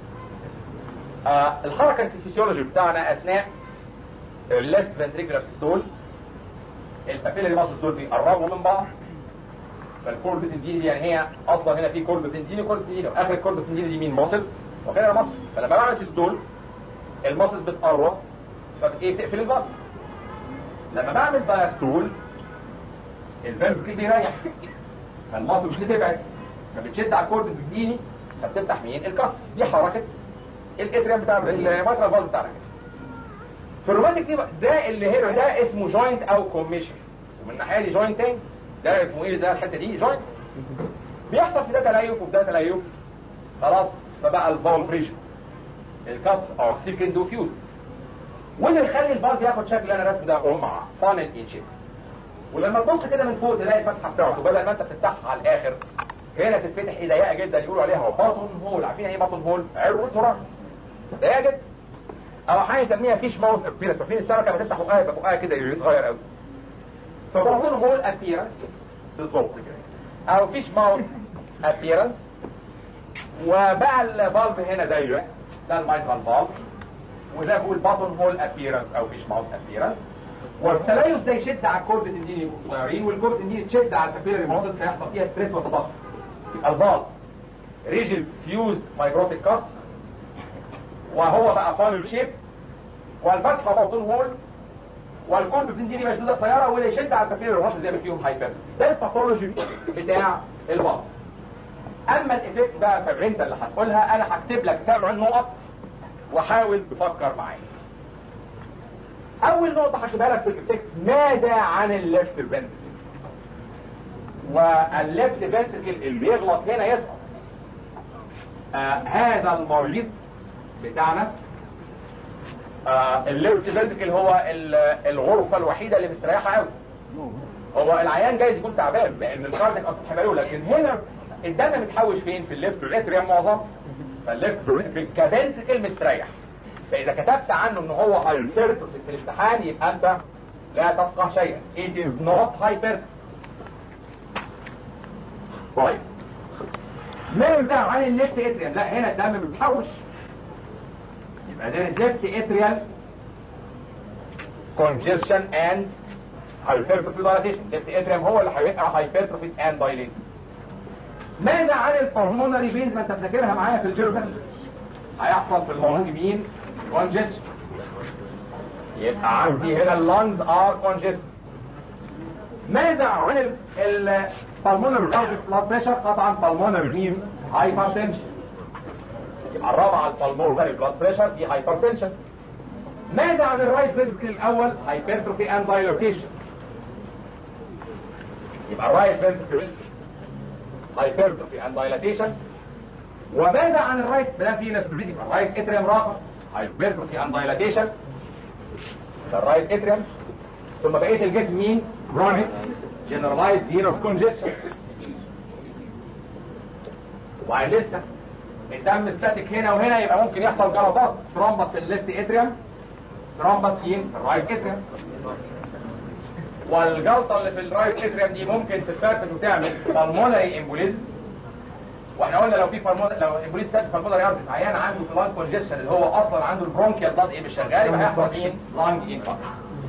آه الحركه الفسيولوجي بتاعنا اثناء الليفت فنتريكولار سيستول البابيلاري ماسلز دول بيقربوا من بعض فالكورد تنديني دي يعني هي اصلا هنا في كورد تنديني وكورد تنديني واخر الكورد تنديني دي مين ماسل وهنا ماسل فلما بعمل سيستول الماسلز بتقرب فايه بتقفل البطن لما بعمل باستول الفالف بيريح فالماسل بتبعد فبتشد على الكورد تنديني فبتفتح مين الكاسبس دي حركه الاتريم بتاع الماترال فالف بتاعنا في الروماتيك دي ده اللي هنا ده اسمه جوينت او كوميشن ومن الناحيه دي جوينت تاني ده اسمه ايه ده الحته دي جوينت بيحصل في ده تليف وفي ده تليف خلاص فبقى الفالف ريجن الكاسبس او ثيكند دوفيوز واللي يخلي الفالف ياخد شكل انا رسم ده مع فانل ان شيب ولما تبص كده من فوق تلاقي الفتحه بتاعته بدل ما انت بتفتحها على الاخر هنا تتفتح ايه ضيقه جدا يقولوا عليها باطن هول عارفين ايه باطن هول عروق زرار ضيقه جدا او احيانا يسميها فيش ماوث ابيرنس عارفين السمكه لما تفتح بقها يبقى بقها كده صغير قوي فباطن هول ابيرنس بالظبط كده او فيش ماوث ابيرنس وبقى الفالف هنا ضيق ده المايترال فالف وده بقول باطن هول ابيرنس او فيش ماوث ابيرنس والتليس ده يشد على الكورد تنديني صغيرين والكورد تنديني تشد على الكابيلاري ماسلز فيحصل فيها ستريس وتضخم الفالف ريجل فيوزد مايكروتيك كاست وهو بقى فانل شيب والفتحه باطن هول والكورد تنديني مشدوده قصيره واللي يشد على الكابيلاري ماسلز يعمل فيهم هايبر ده الباثولوجي بتاع الفالف اما الايفكت بقى في الرنت اللي هتقولها انا هكتب لك سبع نقط وحاول تفكر معايا اول نقطة هشوفها لك في الايفكت ماذا عن الليفت فنتركل والليفت فنتركل اللي بيغلط هنا يسقط آه هذا المريض بتاعنا آه الليفت فنتركل هو الغرفة الوحيدة اللي مستريحة قوي هو العيان جايز يكون تعبان لان الكارديك اصلا لكن هنا الدم متحوش فين في الليفت اتريم معظم فالليفت كفنتركل مستريح فاذا كتبت عنه ان هو هايبرتروفي في الامتحان يبقى انت لا تفقه شيئا it is not hyper طيب ماذا عن الليفت اتريم لا هنا الدم متحوش يبقى there is left atrial congestion and hypertrophy dilatation left atrium هو اللي هيبقى hypertrophy and dilated ماذا عن البلمونري فينز ما انت فاكرها معايا في الجيربل هيحصل في اللونج مين كونجست يبقى عندي هنا اللونجز ار كونجست ماذا عن البلمونري بلاد بريشر قطعا بالمونري فين هايبرتنشن يبقى الرابعه البلمونري بلاد بريشر دي هايبرتنشن ماذا عن الرايت فينتركل الاول هايبرتروفي اند دايلوتيشن يبقى الرايت فينتركل hypertrophy and dilatation وماذا عن الرايت ده في ناس بتفيزيك الرايت اتريم راقة hypertrophy and dilatation ده الرايت اتريم ثم بقية الجسم مين؟ chronic generalized venous congestion وبعد لسه الدم ستاتيك هنا وهنا يبقى ممكن يحصل جلطات ترومبس في الليفت اتريم ترومبس فين؟ في الرايت اتريم والجلطه اللي في الرايت اتريم دي ممكن تتفرفت وتعمل بالمونري امبوليزم واحنا قلنا لو في بالمونري لو امبوليزم سات بالمونري ارتري عيان عنده لانج كونجيشن اللي هو اصلا عنده البرونكيال بلاد ايه مش شغال يبقى هيحصل مين؟ لانج انفاركت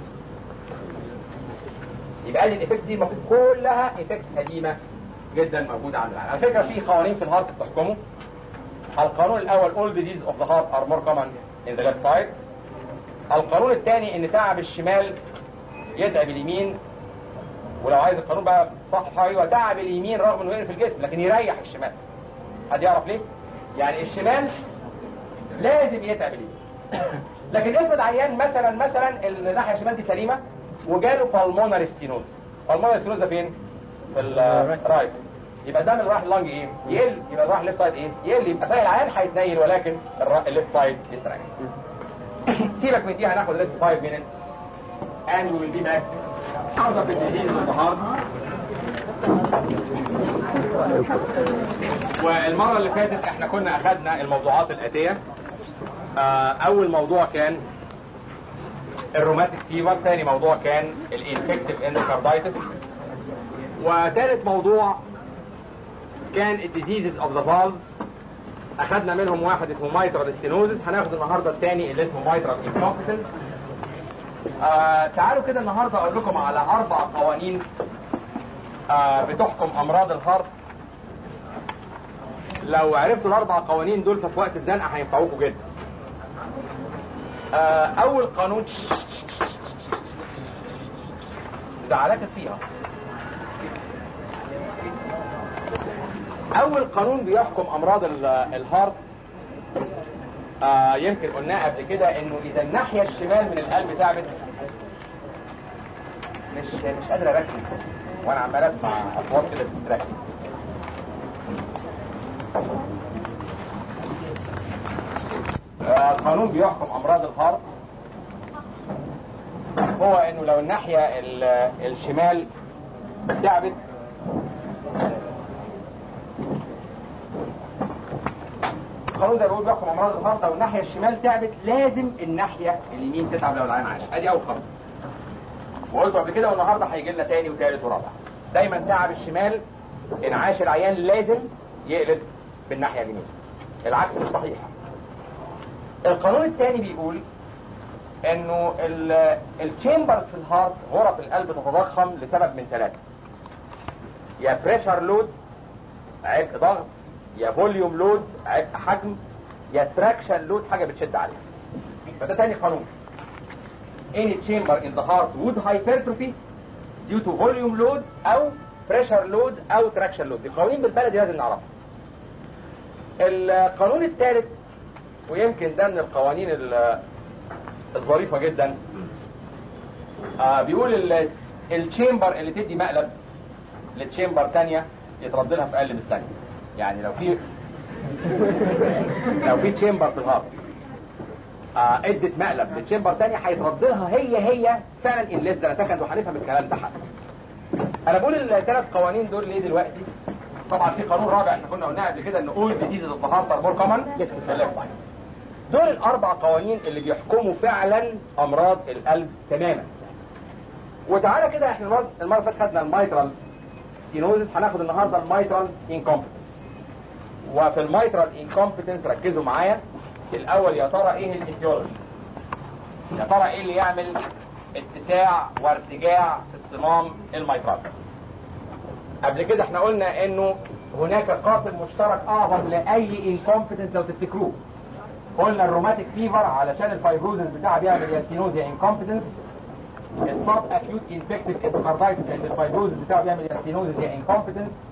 يبقى قال لي الايفكت دي المفروض كلها ايفكت قديمه جدا موجوده عند العيان على فكره في قوانين في الهارت بتحكمه القانون الاول all disease of the heart are more common in the left side القانون الثاني ان تعب الشمال يتعب اليمين ولو عايز القانون بقى صح ايوه تعب اليمين رغم انه يقرف الجسم لكن يريح الشمال حد يعرف ليه؟ يعني الشمال لازم يتعب اليمين لكن افرض عيان مثلا مثلا الناحيه الشمال دي سليمه وجاله بالمونر ستينوز بالمونر ستينوز ده فين؟ في الرايت يبقى الدم اللي رايح اللنج ايه؟ يقل يبقى اللي رايح الليفت سايد ايه؟ يقل يبقى صحيح العيان هيتنيل ولكن الليفت سايد يستريح سيبك من دي هناخد ريست 5 minutes and we will be back out of the disease of the heart والمرة اللي فاتت احنا كنا اخدنا الموضوعات الاتية آه اول موضوع كان الروماتيك فيفر ثاني موضوع كان الانفكتيف اندوكاردايتس وثالث موضوع كان الديزيزز اوف ذا فالز اخدنا منهم واحد اسمه مايترال ستينوزس هناخد النهارده الثاني اللي اسمه مايترال انكومبتنس آه تعالوا كده النهارده اقول لكم على اربع قوانين آه بتحكم امراض الهارت لو عرفتوا الاربع قوانين دول ففي وقت الزنقه هينفعوكم جدا آه اول قانون زعلكت فيها اول قانون بيحكم امراض الهارت آه يمكن قلناه قبل كده انه اذا الناحيه الشمال من القلب تعبت مش مش قادر اركز وانا عمال اسمع اصوات كده بتستركز آه القانون بيحكم امراض الهارت هو انه لو الناحيه الشمال تعبت قانون زي ما بقول بيحكم امراض الهارت لو الناحيه الشمال تعبت لازم الناحيه اليمين تتعب لو العين عاش ادي اول قانون وقلت قبل كده والنهارده هيجي لنا تاني وتالت ورابع دايما تعب الشمال انعاش العيان لازم يقلب بالناحيه اليمين العكس مش صحيح القانون الثاني بيقول انه التشامبرز في الهارت غرف القلب تتضخم لسبب من ثلاثه يا بريشر لود عبء ضغط يا فوليوم لود عبء حجم يا تراكشن لود حاجه بتشد عليها فده تاني قانون any chamber in the heart would hypertrophy due to volume load او pressure load او traction load دي قوانين بالبلدي لازم نعرفها القانون الثالث ويمكن ده من القوانين ال- الظريفة جدا آه بيقول التشامبر اللي تدي مقلب للتشامبر تانية يترد لها في اقل من ثانية يعني لو في لو في تشامبر في الهارت آه ادت مقلب لتشامبر تانية هيترد لها هي هي فعلا ان ليس ده سكند وهنفهم الكلام ده حق انا بقول الثلاث قوانين دول ليه دلوقتي طبعا في قانون رابع احنا كنا قلناه قبل كده ان اول ديزيز اوف ذا هارت ار مور كومن دول الاربع قوانين اللي بيحكموا فعلا امراض القلب تماما وتعالى كده احنا المره المره اللي فاتت خدنا المايترال ستينوزس هناخد النهارده المايترال انكومبتنس وفي المايترال انكومبتنس ركزوا معايا الاول يا ترى ايه الايتيولوجي يا ترى ايه اللي يعمل اتساع وارتجاع في الصمام الميترال قبل كده احنا قلنا انه هناك قاسم مشترك اعظم لاي انكومبتنس لو تفتكروه قلنا الروماتيك فيفر علشان الفايبروزنس بتاعها بيعمل ياسكينوزيا انكومبتنس الصاب اكيوت انفكتيف اندوكاردايتس عند الفايبروزنس بتاعه بيعمل ياسكينوزيا انكومبتنس